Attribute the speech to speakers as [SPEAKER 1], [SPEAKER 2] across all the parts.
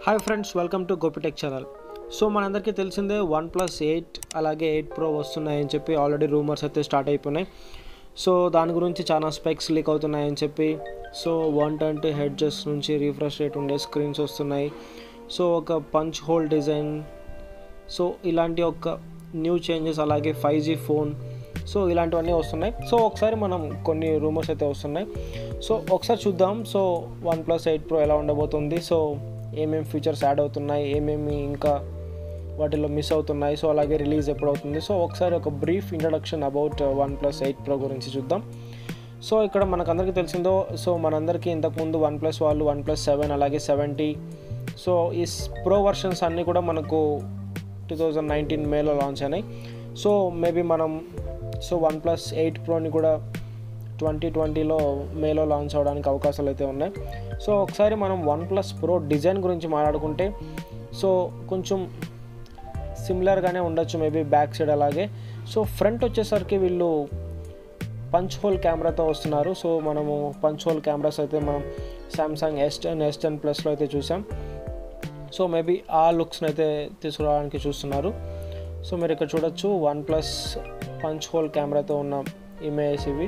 [SPEAKER 1] hi friends welcome to Gopi Tech channel so మనందరికీ తెలిసిందే OnePlus eight అలాగే ఎయిట్ ప్రో వస్తున్నాయని చెప్పి ఆల్రెడీ రూమర్స్ అయితే స్టార్ట్ అయిపోయినాయి సో దాని గురించి చాలా స్పెక్స్ లీక్ అవుతున్నాయని చెప్పి సో వన్ ట్వంటీ హెడ్జెస్ నుంచి రిఫ్రెష్ రేట్ ఉండే స్క్రీన్స్ వస్తున్నాయి సో ఒక పంచ్ హోల్ డిజైన్ సో ఇలాంటి ఒక న్యూ చేంజెస్ అలాగే ఫైవ్ జీ ఫోన్ సో ఇలాంటివన్నీ వస్తున్నాయి సో ఒకసారి మనం కొన్ని రూమర్స్ అయితే వస్తున్నాయి సో ఒకసారి చూద్దాం so OnePlus eight pro ఎలా ఉండబోతుంది సో ఏమేమి ఫీచర్స్ యాడ్ అవుతున్నాయి ఏమేమి ఇంకా వాటిలో మిస్ అవుతున్నాయి సో అలాగే రిలీజ్ ఎప్పుడు అవుతుంది సో ఒకసారి ఒక brief introduction about OnePlus eight pro గురించి చూద్దాం సో ఇక్కడ మనకందరికీ తెలిసిందో సో మనందరికీ ఇంతకుముందు వన్ ప్లస్ వాళ్ళు వన్ ప్లస్ సెవెన్ అలాగే సెవెంటీ సో ఈ ప్రో వర్షన్స్ అన్నీ కూడా మనకు టూ థౌజండ్ నైన్టీన్ మేలో లాంచ్ అయినాయి సో మేబీ మనం సో వన్ ప్లస్ ఎయిట్ ప్రోని కూడా ట్వంటీ ట్వంటీలో మేలో లాంచ్ అవడానికి అవకాశాలు అయితే ఉన్నాయి సో ఒకసారి మనం వన్ ప్లస్ ప్రో డిజైన్ గురించి మాట్లాడుకుంటే సో కొంచెం సిమిలర్గానే ఉండొచ్చు మేబీ బ్యాక్ సైడ్ అలాగే సో ఫ్రంట్ వచ్చేసరికి వీళ్ళు పంచ్ హోల్ కెమెరాతో వస్తున్నారు సో మనము పంచ్ హోల్ కెమెరాస్ అయితే మనం Samsung S ten S ten ప్లస్లో అయితే చూసాం సో మేబీ ఆ లుక్స్ని అయితే తీసుకురావడానికి చూస్తున్నారు సో మీరు ఇక్కడ చూడొచ్చు వన్ ప్లస్ పంచ్ హోల్ కెమెరాతో ఉన్న ఇమేజ్ ఇవి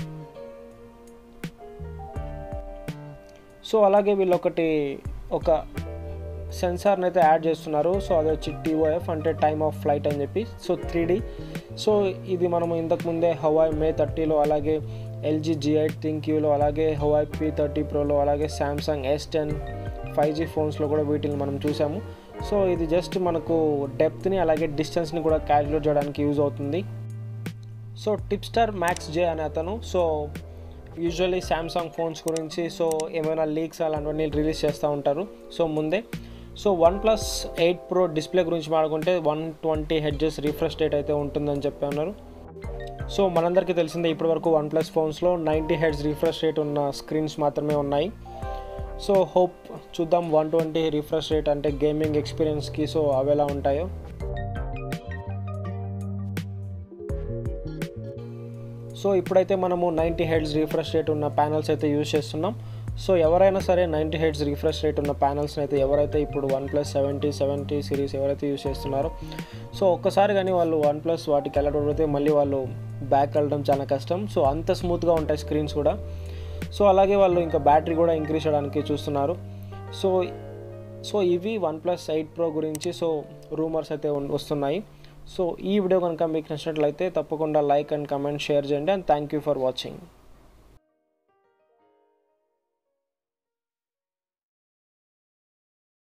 [SPEAKER 1] సో అలాగే వీళ్ళు ఒకటి ఒక సెన్సార్ని అయితే యాడ్ చేస్తున్నారు సో అది వచ్చి టీఓఎఫ్ అంటే టైమ్ ఆఫ్ ఫ్లైట్ అని చెప్పి సో త్రీ సో ఇది మనము ఇంతకుముందే హవాయ్ మే థర్టీలో అలాగే ఎల్జీ జీ ఎయిట్ థింక్యూలో అలాగే హవాయ్ పీ థర్టీ ప్రోలో అలాగే Samsung S ten five G ఫోన్స్లో కూడా వీటిని మనం చూసాము సో ఇది జస్ట్ మనకు డెప్త్ని అలాగే డిస్టెన్స్ని కూడా క్యాలిక్యులేట్ చేయడానికి యూజ్ అవుతుంది సో టిప్స్టర్ మ్యాక్స్ జే అనే అతను సో యూజువల్లీ శాంసంగ్ ఫోన్స్ గురించి సో ఏమైనా లీక్స్ అలాంటివన్నీ రిలీజ్ చేస్తూ ఉంటారు సో ముందే so OnePlus eight pro display గురించి మాట్లాడుకుంటే one twenty hertz refresh rate అయితే ఉంటుందని చెప్పి అన్నారు సో మనందరికీ తెలిసిందే ఇప్పటివరకు వన్ ప్లస్ ఫోన్స్లో నైంటీ హెడ్స్ రిఫ్రెష్ రేట్ ఉన్న స్క్రీన్స్ మాత్రమే ఉన్నాయి సో హోప్ చూద్దాం వన్ ట్వంటీ రిఫ్రెష్ రేట్ అంటే గేమింగ్ ఎక్స్పీరియన్స్కి సో అవి ఎలా ఉంటాయో సో ఇప్పుడైతే మనము నైంటీ హెడ్స్ రిఫ్రెష్ రేట్ ఉన్న ప్యానల్స్ అయితే యూజ్ చేస్తున్నాం సో ఎవరైనా సరే నైంటీ హెడ్స్ రిఫ్రెష్ రేట్ ఉన్న ప్యానల్స్ని అయితే ఎవరైతే ఇప్పుడు OnePlus seventy seventy series ఎవరైతే యూజ్ చేస్తున్నారో సో ఒక్కసారి కానీ వాళ్ళు వన్ ప్లస్ వాటికి వెళ్ళకపోతే మళ్ళీ వాళ్ళు బ్యాక్ వెళ్ళడం చాలా కష్టం సో అంత స్మూత్గా ఉంటాయి స్క్రీన్స్ కూడా సో అలాగే వాళ్ళు ఇంకా బ్యాటరీ కూడా ఇంక్రీజ్ చేయడానికి చూస్తున్నారు సో సో ఇవి వన్ ప్లస్ ఎయిట్ ప్రో గురించి సో రూమర్స్ అయితే ఉన్- వస్తున్నాయి సో ఈ వీడియో కనుక మీకు నచ్చినట్లయితే తప్పకుండా లైక్ అండ్ కమెంట్ షేర్ చేయండి and thank you for watching